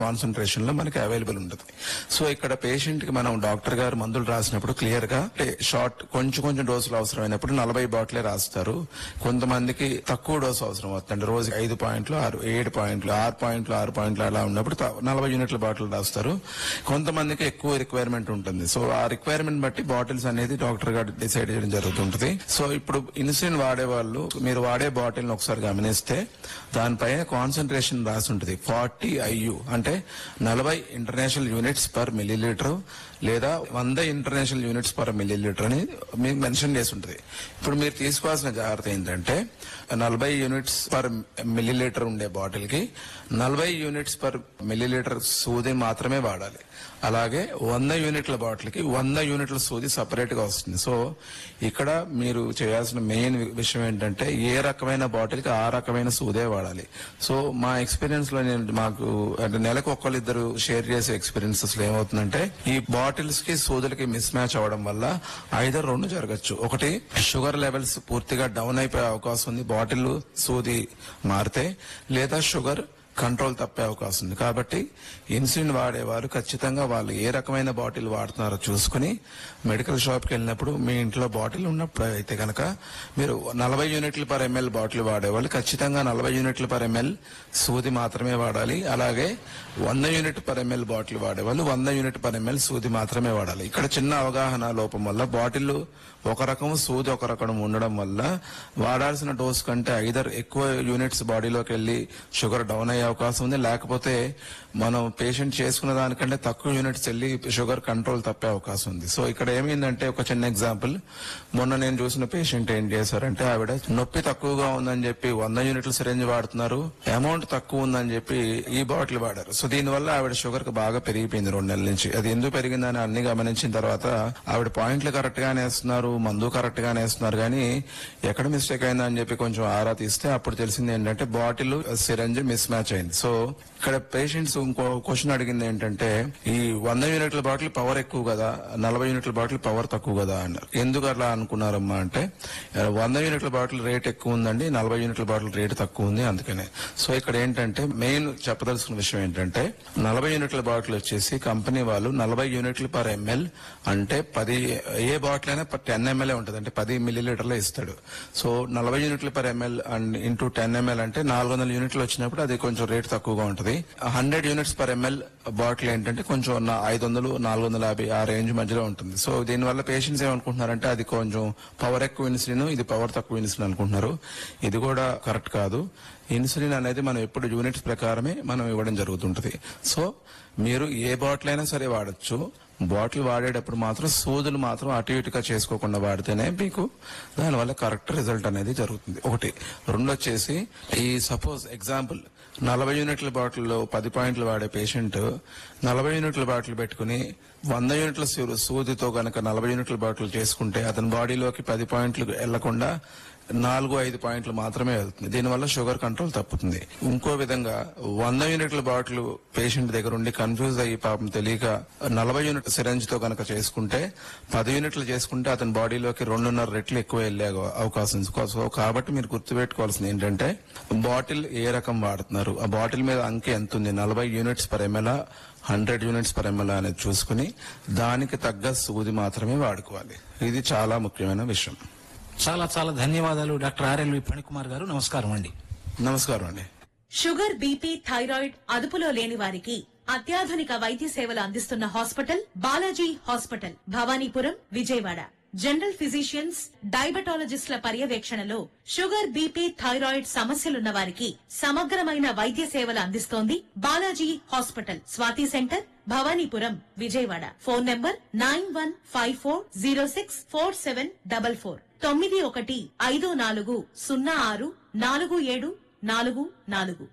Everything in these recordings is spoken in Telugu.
కాన్సన్ట్రేషన్ లో మనకి అవైలబుల్ ఉంటుంది సో ఇక్కడ పేషెంట్ కి మనం డాక్టర్ గారు మందులు రాసినప్పుడు క్లియర్ గా షార్ట్ కొంచెం కొంచెం డోసులు అవసరమైనప్పుడు నలభై బాటిలే రాస్తారు కొంతమందికి తక్కువ డోసు అవసరం అవుతుంది రోజుకి ఐదు పాయింట్లు ఆరు ఏడు పాయింట్లు ఆరు పాయింట్లు ఆరు పాయింట్లు అలా ఉన్నప్పుడు త- నలభై యూనిట్ల బాటిల్ రాస్తారు కొంతమందికి ఎక్కువ రిక్వైర్మెంట్ ఉంటుంది సో ఆ రిక్వైర్మెంట్ బట్టి బాటిల్స్ అనేది డాక్టర్ గారు డిసైడ్ చేయడం జరుగుతుంటుంది సో ఇప్పుడు ఇన్సులిన్ వాడే వాళ్ళు మీరు వాడే బాటిల్ ఒకసారి గమనిస్తే దానిపైన కాన్సన్ట్రేషన్ రాసి ఉంటుంది ఫార్టీ ఐయు అంటే నలభై ఇంటర్నేషనల్ యూనిట్స్ పర్ మిల్లీలీటర్ లేదా వంద ఇంటర్నేషనల్ యూనిట్స్ పర్ మిల్లీలీటర్ అని మీకు మెన్షన్ చేసి ఉంటుంది ఇప్పుడు మీరు తీసుకోవాల్సిన జాగ్రత్త ఏంటంటే నలభై యూనిట్స్ పర్ మిల్లీలీటర్ ఉండే బాటిల్ కి నలభై యూనిట్స్ పర్ మిల్లీలీటర్ సూది మాత్రమే వాడాలి అలాగే వంద యూనిట్ల బాటిల్ కి వంద యూనిట్ల సూది సపరేట్ గా వస్తుంది సో ఇక్కడ మీరు చేయాల్సిన మెయిన్ విషయం ఏంటంటే ఏ రకమైన బాటిల్ కి ఆ రకమైన సూదే వాడాలి సో మా ఎక్స్పీరియన్స్ లో నేను మాకు అంటే నెలకు ఒక్కరిద్దరు షేర్ చేసే ఎక్స్పీరియన్సెస్ లో ఏమవుతుందంటే ఈ బాటిల్స్ కి సూదులకి మిస్ మ్యాచ్ అవడం వల్ల ఐదర్ రెండు జరగచ్చు ఒకటి షుగర్ లెవెల్స్ పూర్తిగా డౌన్ అయిపోయే అవకాశం ఉంది బాటిల్ సూది మారితే లేదా షుగర్ కంట్రోల్ తప్పే అవకాశం ఉంది కాబట్టి ఇన్సులిన్ వాడేవారు ఖచ్చితంగా వాళ్ళు ఏ రకమైన బాటిల్ వాడుతున్నారో చూసుకుని మెడికల్ షాప్కి వెళ్ళినప్పుడు మీ ఇంట్లో బాటిల్ ఉన్నప్పుడు అయితే కనుక మీరు నలభై యూనిట్లు పర్ ఎంఎల్ బాటిల్ వాడేవాళ్ళు ఖచ్చితంగా నలభై యూనిట్లు పర్ ఎంఎల్ సూది మాత్రమే వాడాలి అలాగే వంద యూనిట్ పర్ ఎంఎల్ బాటిల్ వాడేవాళ్ళు వంద యూనిట్ పర్ ఎంఎల్ సూది మాత్రమే వాడాలి ఇక్కడ చిన్న అవగాహన లోపం వల్ల బాటిల్ ఒక రకం సూది ఒక రకం ఉండడం వల్ల వాడాల్సిన డోస్ కంటే ఐదర్ ఎక్కువ యూనిట్స్ బాడీలోకి వెళ్ళి షుగర్ డౌన్ అయ్యే అవకాశం ఉంది లేకపోతే మనం పేషెంట్ చేసుకున్న దానికంటే తక్కువ యూనిట్స్ వెళ్ళి షుగర్ కంట్రోల్ తప్పే అవకాశం ఉంది సో ఇక్కడ ఏమైందంటే ఒక చిన్న ఎగ్జాంపుల్ మొన్న నేను చూసిన పేషెంట్ ఏం చేశారంటే ఆవిడ నొప్పి తక్కువగా ఉందని చెప్పి వంద యూనిట్ల సిరంజ్ వాడుతున్నారు అమౌంట్ తక్కువ ఉందని చెప్పి ఈ బాటిల్ వాడారు సో దీనివల్ల ఆవిడ షుగర్ కు బాగా పెరిగిపోయింది రెండు నెలల నుంచి అది ఎందుకు పెరిగిందని అన్ని గమనించిన తర్వాత ఆవిడ పాయింట్లు కరెక్ట్ గానే వేస్తున్నారు మందు కరెక్ట్ గానే వేస్తున్నారు కానీ ఎక్కడ మిస్టేక్ అయిందని చెప్పి కొంచెం ఆరా తీస్తే అప్పుడు తెలిసింది ఏంటంటే బాటిల్ సిరంజ్ మిస్ మ్యాచ్ అయింది సో ఇక్కడ పేషెంట్స్ ఇంకో క్వశ్చన్ అడిగింది ఏంటంటే ఈ వంద యూనిట్ల బాటిల్ పవర్ ఎక్కువ కదా నలభై యూనిట్ల బాటిల్ పవర్ తక్కువ కదా అన్నారు ఎందుకు అలా అనుకున్నారమ్మా అంటే ఆ, వంద యూనిట్ల బాటిల్ రేట్ ఎక్కువ ఉందండి నలభై యూనిట్ల బాటిల్ రేట్ తక్కువ ఉంది అందుకనే సో ఇక్కడ ఏంటంటే మెయిన్ చెప్పదలసిన విషయం ఏంటంటే నలభై యూనిట్ల బాటిల్ వచ్చేసి కంపెనీ వాళ్ళు నలభై యూనిట్లు పర్ ఎంఎల్ అంటే పది ఏ బాటిల్ అయినా టెన్ ఎంఎల్ ఉంటుంది అంటే పది మిల్లీ లీటర్లే ఇస్తాడు సో నలభై యూనిట్లు per ML and into ten ML అంటే నాలుగు వందల యూనిట్లు వచ్చినప్పుడు అది కొంచెం రేట్ తక్కువగా ఉంటుంది hundred units per ML bottle ఏంటంటే కొంచెం నా ఐదు వందలు నాలుగు వందల యాభై ఆ రేంజ్ మధ్యలో ఉంటుంది సో దీనివల్ల పేషెంట్స్ ఏమనుకుంటున్నారంటే అది కొంచెం పవర్ ఎక్కువ ఇన్సులిన్ ఇది పవర్ తక్కువ ఇన్సులిన్ అనుకుంటున్నారు ఇది కూడా కరెక్ట్ కాదు ఇన్సులిన్ అనేది మనం ఎప్పుడు యూనిట్స్ ప్రకారమే మనం ఇవ్వడం జరుగుతుంటది సో మీరు ఏ బాటిల్ అయినా సరే వాడచ్చు బాటిల్ వాడేటప్పుడు మాత్రం సూదులు మాత్రం అటు ఇటుగా చేసుకోకుండా వాడితేనే మీకు దానివల్ల కరెక్ట్ రిజల్ట్ అనేది జరుగుతుంది ఒకటి రెండు వచ్చేసి ఈ సపోజ్ ఎగ్జాంపుల్ నలభై యూనిట్ల బాటిల్లో పది పాయింట్లు వాడే పేషెంట్ నలభై యూనిట్ల బాటిల్ పెట్టుకుని వంద యూనిట్ల సూ- సూదితో గనక నలభై యూనిట్ల బాటిల్ చేసుకుంటే అతని బాడీలోకి పది పాయింట్లు వెళ్లకుండా నాలుగు ఐదు పాయింట్లు మాత్రమే వెళ్తుంది దీనివల్ల షుగర్ కంట్రోల్ తప్పుతుంది ఇంకో విధంగా వంద యూనిట్ల బాటిల్ పేషెంట్ దగ్గర ఉండి కన్ఫ్యూజ్ అయ్యి పాపం తెలియక నలభై యూనిట్ సిరంజ్ తో కనుక చేసుకుంటే పది యూనిట్లు చేసుకుంటే అతని బాడీలోకి రెండున్నర రెట్లు ఎక్కువ వెళ్లే అవ- అవకాశం ఉంది సో కాబట్టి మీరు గుర్తుపెట్టుకోవాల్సింది ఏంటంటే బాటిల్ ఏ రకం వాడుతున్నారు ఆ బాటిల్ మీద అంకె ఎంత ఉంది నలభై units per ML hundred units per ML అనేది చూసుకుని దానికి తగ్గ సూది మాత్రమే వాడుకోవాలి ఇది చాలా ముఖ్యమైన విషయం చాలా చాలా ధన్యవాదాలు డాక్టర్ ఆర్ఎల్వి ఫణికుమార్ గారు నమస్కారం అండి నమస్కారం అండి షుగర్ బీపీ థైరాయిడ్ అదుపులో లేని వారికి అత్యాధునిక వైద్య సేవలు అందిస్తున్న hospital Balaji hospital Bhavanipuram Vijayawada general physicians డయాబెటాలజిస్టుల పర్యవేక్షణలో షుగర్ బీపీ థైరాయిడ్ సమస్యలున్న వారికి సమగ్రమైన వైద్య సేవలు అందిస్తోంది Balaji hospital Swathi centre Bhavanipuram Vijayawada phone number nine one five four zero six four seven double four తొమ్మిది ఒకటి ఐదు నాలుగు సున్నా ఆరు నాలుగు ఏడు నాలుగు నాలుగు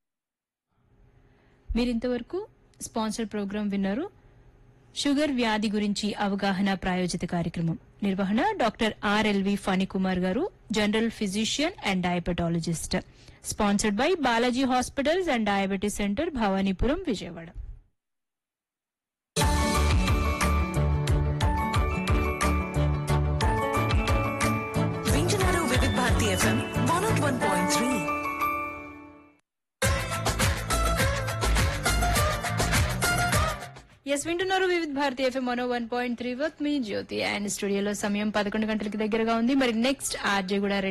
మీరింతవరకు స్పాన్సర్ ప్రోగ్రాం విన్నారు షుగర్ వ్యాధి గురించి అవగాహన ప్రాయోజిత కార్యక్రమం నిర్వహణ doctor RLV Phanikumar garu general physician and diabetologist sponsored by Balaji hospitals and diabetes centre Bhavanipuram Vijayawada వింటున్నారు Vividha Bharati FM one nought one point three ఎస్ వింటున్నారు వివిధ భారతి ఎఫ్ఎం మనో one point three with me Jyothi and స్టూడియోలో సమయం పదకొండు గంటలకి దగ్గరగా ఉంది మరి నెక్స్ట్ ఆర్జే కూడా